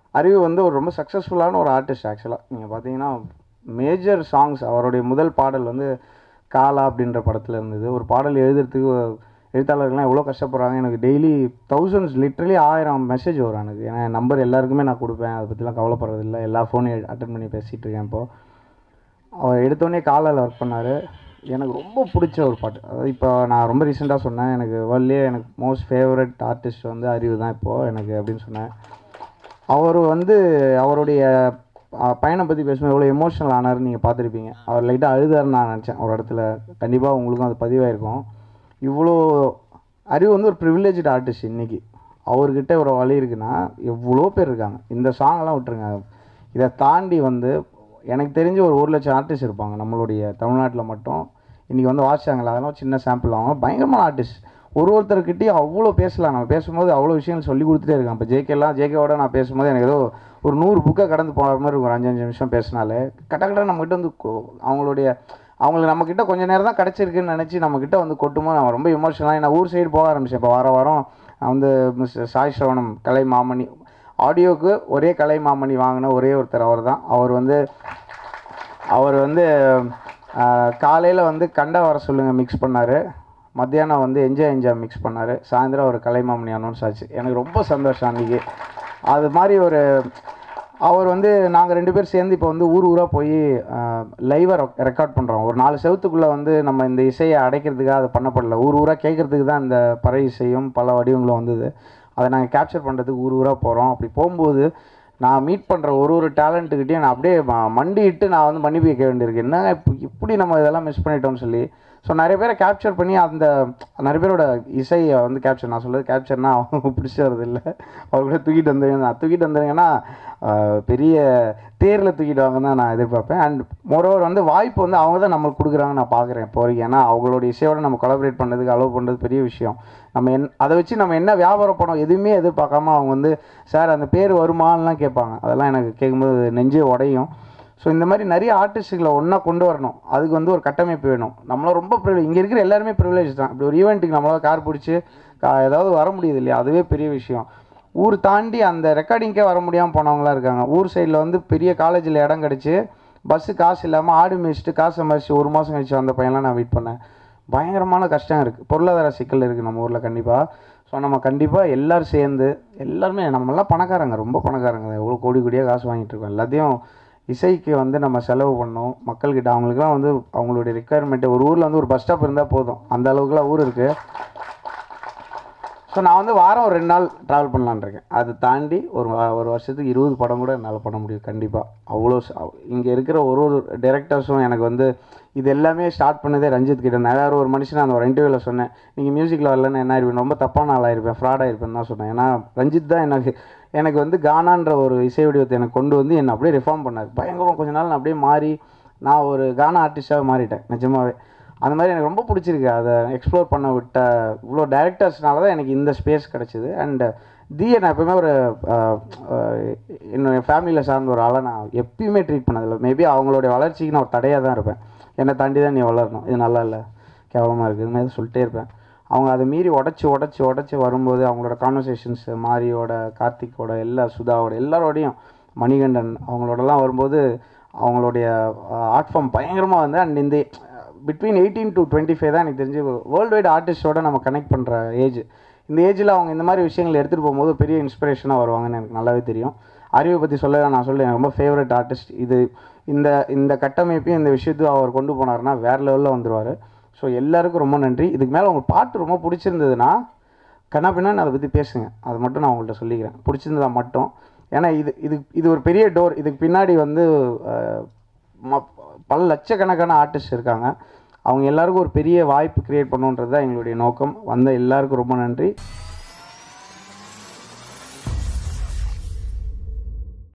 அறிவு வந்து ஒரு ரொம்ப சக்ஸஸ்ஃபுல்லான ஒரு ஆர்டிஸ்ட் ஆக்சுவலாக நீங்கள் பார்த்தீங்கன்னா மேஜர் சாங்ஸ் அவருடைய முதல் பாடல் வந்து காலா அப்படின்ற படத்தில் இருந்தது ஒரு பாடல் எழுதுறதுக்கு எழுத்தாளர்கள்லாம் எவ்வளோ கஷ்டப்படுறாங்க எனக்கு டெய்லி தௌசண்ட்ஸ் லிட்ரலி ஆயிரம் மெசேஜ் வரும் எனக்கு ஏன்னா என் நம்பர் எல்லாருக்குமே நான் கொடுப்பேன் அதை பற்றிலாம் கவலைப்படுறதில்ல எல்லா ஃபோனையும் அட்டன் பண்ணி பேசிகிட்டு இருக்கேன் இப்போது அவர் எடுத்தோடனே காலால் ஒர்க் பண்ணார் எனக்கு ரொம்ப பிடிச்ச ஒரு பாட்டு அதாவது இப்போ நான் ரொம்ப ரீசெண்டாக சொன்னேன் எனக்கு வேர்ல்ட்லேயே எனக்கு மோஸ்ட் ஃபேவரட் ஆர்டிஸ்ட் வந்து அறிவு தான் இப்போது எனக்கு அப்படின்னு சொன்னேன் அவர் வந்து அவருடைய அஹ், பயணம் பற்றி பேசும்போது எவ்வளோ எமோஷனல் ஆனார்னு நீங்கள் பார்த்துருப்பீங்க அவர் லைட்டாக அழுதாருன்னு நான் நினச்சேன் ஒரு இடத்துல கண்டிப்பாக உங்களுக்கும் அது பதிவாயிருக்கும் இவ்வளோ அறிவு வந்து ஒரு ப்ரிவிலேஜ்டு ஆர்டிஸ்ட் இன்றைக்கி அவர்கிட்ட ஒரு வழி இருக்குன்னா எவ்வளோ பேர் இருக்காங்க இந்த சாங்லாம் விட்டுருங்க இதை தாண்டி வந்து எனக்கு தெரிஞ்சு ஒரு ஒரு லட்சம் ஆர்டிஸ்ட் இருப்பாங்க நம்மளுடைய தமிழ்நாட்டில் மட்டும் இன்றைக்கி வந்து வாசிச்சாங்களா அதெல்லாம் சின்ன சாம்பிள் அவங்க பயங்கரமான ஆர்டிஸ்ட் ஒரு ஒருத்தர்கிட்டயும் அவ்வளோ பேசலாம் நம்ம பேசும்போது அவ்வளோ விஷயங்கள் சொல்லி கொடுத்துட்டே இருக்கான் இப்போ ஜேகேலாம் ஜேகேவோட நான் பேசும்போது எனக்கு ஏதோ ஒரு நூறு புக்கை கடந்து போகிற மாதிரி இருக்கும் ஒரு அஞ்சு அஞ்சு நிமிஷம் பேசினாலே கட்ட கட்ட நம்மகிட்ட வந்து கொ- அவங்களுடைய அவங்களுக்கு நம்மக்கிட்ட கொஞ்ச நேரம் தான் கிடச்சிருக்குன்னு நினச்சி நம்மக்கிட்ட வந்து கொட்டுமோ நான் ரொம்ப எமோஷனலாக நான் ஊர் சைடு போக ஆரம்பிச்சேன் இப்போ வார வாரம் நான் வந்து மிஸ் சாய் ஸ்ரவணம் கலை மாமணி ஆடியோக்கு ஒரே கலை மாமணி வாங்கின ஒரே ஒருத்தர் அவர் தான் அவர் வந்து அவர் வந்து காலையில் வந்து கண்டா வர சொல்லுங்கள் மிக்ஸ் பண்ணார் மத்தியானம் வந்து என்ஜாய் என்ஜாய் மிக்ஸ் பண்ணார் சாயந்தரம் ஒரு கலைமாமணி அனௌன்ஸ் ஆச்சு எனக்கு ரொம்ப சந்தோஷம் அன்றைக்கி அது மாதிரி ஒரு அவர் வந்து நாங்கள் ரெண்டு பேர் சேர்ந்து இப்போ வந்து ஊர் ஊராக போய் லைவாக ரெக்கார்ட் பண்ணுறோம் ஒரு நாலு செவத்துக்குள்ளே வந்து நம்ம இந்த இசையை அடைக்கிறதுக்காக அதை பண்ணப்படல ஊர் ஊராக கேட்குறதுக்கு தான் இந்த பறை இசையும் பல வடிவங்களும் வந்தது அதை நாங்கள் கேப்சர் பண்ணுறதுக்கு ஊர் ஊராக போகிறோம் அப்படி போகும்போது நான் மீட் பண்ணுற ஒரு ஒரு டேலண்ட்டுக்கிட்டையும் நான் அப்படியே ம- மண்டியிட்டு நான் வந்து மன்னிப்பு கேட்க வேண்டியிருக்கு என்னங்க இப்போ இப்படி நம்ம இதெல்லாம் மிஸ் பண்ணிட்டோம்னு சொல்லி ஸோ நிறைய பேரை கேப்சர் பண்ணி அந்த நிறைய பேரோட இசையை வந்து கேப்சர் நான் சொல்றது கேப்சர்னா அவங்க பிடிச்சி வரது இல்லை அவங்க கூட தூக்கிட்டு வந்துருங்க நான் தூக்கிட்டு வந்துருங்கன்னா ஆஹ், பெரிய தேரில் தூக்கிட்டு வாங்க தான் நான் எதிர்பார்ப்பேன் அண்ட் மோரோவர் வந்து வாய்ப்பு வந்து அவங்க தான் நம்மளுக்கு கொடுக்குறாங்க நான் பார்க்குறேன் இப்போ வரைக்கும் ஏன்னா அவங்களோட இசையோட நம்ம கொலாபரேட் பண்ணுறதுக்கு அலோவ் பண்ணுறது பெரிய விஷயம் நம்ம என் அதை வச்சு நம்ம என்ன வியாபாரம் பண்ணோம் எதுவுமே எதிர்பார்க்காம அவங்க வந்து சார் அந்த பேர் வருமானலாம் கேட்பாங்க அதெல்லாம் எனக்கு கேட்கும்போது நெஞ்சே உடையும் ஸோ இந்த மாதிரி நிறைய ஆர்டிஸ்ட்டுகளை ஒன்றா கொண்டு வரணும் அதுக்கு வந்து ஒரு கட்டமைப்பு வேணும் நம்மளாம் ரொம்ப ப்ரிவிலேஜ் இங்கே இருக்கிற எல்லாருமே ப்ரிவிலேஜ் தான் இப்படி ஒரு ஈவெண்ட்டுக்கு நம்மளால கார் பிடிச்சி கா- ஏதாவது வர முடியுது இல்லையா அதுவே பெரிய விஷயம் ஊர் தாண்டி அந்த ரெக்கார்டிங்கே வர முடியாமல் போனவங்களாம் இருக்காங்க ஊர் சைடில் வந்து பெரிய காலேஜில் இடம் கிடச்சி பஸ்ஸு காசு இல்லாமல் ஆடு மேய்ச்சிட்டு காசு சம்பாதிச்சு ஒரு மாதம் கழிச்சு வந்த பையன்லாம் நான் வெயிட் பண்ணேன் பயங்கரமான கஷ்டம் இருக்குது பொருளாதார சிக்கல் இருக்குது நம்ம ஊரில் கண்டிப்பாக ஸோ நம்ம கண்டிப்பாக எல்லோரும் சேர்ந்து எல்லாருமே நம்மளாம் பணக்காரங்க ரொம்ப பணக்காரங்க எவ்வளோ கோடி கோடியாக காசு வாங்கிட்டு இருக்கோம் எல்லாத்தையும் இசைக்கு வந்து நம்ம செலவு பண்ணோம் மக்கள்கிட்ட அவங்களுக்குலாம் வந்து அவங்களுடைய ரெக்குயர்மெண்ட்டு ஒரு ஊரில் வந்து ஒரு பஸ் ஸ்டாப் இருந்தால் போதும் அந்த அளவுக்குலாம் ஊர் இருக்குது ஸோ நான் வந்து வாரம் ஒரு ரெண்டு நாள் ட்ராவல் பண்ணலான்னு இருக்கேன் அதை தாண்டி ஒரு வா- ஒரு வருஷத்துக்கு இருபது படம் கூட என்னால் பண்ண முடியும் கண்டிப்பாக அவ்வளோ இங்கே இருக்கிற ஒரு ஒரு டேரக்டர்ஸும் எனக்கு வந்து இது எல்லாமே ஸ்டார்ட் பண்ணதே ரஞ்சித் கிட்ட நான் வேறு ஒரு மனுஷன் அந்த ஒரு இன்டர்வியூவில் சொன்னேன் நீங்கள் மியூசிக்கில் வரலன்னு என்ன ஆயிருப்பேன் ரொம்ப தப்பான ஆள் ஆயிருப்பேன் ஃப்ராட் ஆயிருப்பேன் தான் சொன்னேன் ஏன்னா ரஞ்சித் தான் எனக்கு எனக்கு வந்து கானான்ற ஒரு இசை வடிவத்தை எனக்கு கொண்டு வந்து என்னை அப்படியே ரிஃபார்ம் பண்ணார் பயங்கரம் கொஞ்ச நாள் நான் அப்படியே மாறி நான் ஒரு கானா ஆர்டிஸ்டாக மாறிட்டேன் நிஜமாவே அந்த மாதிரி எனக்கு ரொம்ப பிடிச்சிருக்கு அதை எக்ஸ்ப்ளோர் பண்ண விட்ட இவ்வளோ டேரக்டர்ஸ்னால தான் எனக்கு இந்த ஸ்பேஸ் கிடச்சிது அண்ட் தீயை நான் எப்பவுமே ஒரு அஹ், அஹ், என்னோட ஃபேமிலியில் சார்ந்த ஒரு ஆளை நான் எப்பயுமே ட்ரீட் பண்ணதில்லை மேபி அவங்களுடைய வளர்ச்சிக்கு நான் ஒரு தடையாக தான் இருப்பேன் என்னை தாண்டி தான் நீ வளரணும் இது நல்லா இல்லை கேவலமாக இருக்குது இது மாதிரி சொல்லிட்டே இருப்பேன் அவங்க அதை மீறி உடச்சி உடச்சி உடச்சி வரும்போது அவங்களோட கான்வர்சேஷன்ஸ் மாரியோட கார்த்திக்கோட எல்லா சுதாவோட எல்லாரோடையும் மணிகண்டன் அவங்களோடலாம் வரும்போது அவங்களுடைய ஆர்ட் ஃபார்ம் பயங்கரமாக வந்து அண்ட் இந்த between eighteen to twenty five தான் எனக்கு தெரிஞ்சு வேர்ல்டு வைடு ஆர்டிஸ்டோட நம்ம கனெக்ட் பண்ணுற ஏஜ் இந்த ஏஜில் அவங்க இந்த மாதிரி விஷயங்கள் எடுத்துகிட்டு போகும்போது பெரிய இன்ஸ்பிரேஷனாக வருவாங்கன்னு எனக்கு நல்லாவே தெரியும் அறிவை பற்றி சொல்ல நான் சொல்ல எனக்கு ரொம்ப ஃபேவரட் ஆர்டிஸ்ட் இது இந்த இந்த கட்டமைப்பையும் இந்த விஷயத்தையும் அவர் கொண்டு போனாருன்னா வேறு லெவலில் வந்துருவார் ஸோ எல்லாருக்கும் ரொம்ப நன்றி இதுக்கு மேலே உங்களுக்கு பாட்டு ரொம்ப பிடிச்சிருந்ததுன்னா கண்ணா பின்னான்னு அதை பற்றி பேசுங்க அதை மட்டும் நான் உங்கள்கிட்ட சொல்லிக்கிறேன் பிடிச்சிருந்ததா மட்டும் ஏன்னா இது இது இது ஒரு பெரிய டோர் இதுக்கு பின்னாடி வந்து அஹ், ம- பல லட்சக்கணக்கான ஆர்டிஸ்ட் இருக்காங்க அவங்க எல்லாருக்கும் ஒரு பெரிய வாய்ப்பு கிரியேட் பண்ணுன்றது தான் எங்களுடைய நோக்கம் வந்த எல்லாருக்கும் ரொம்ப நன்றி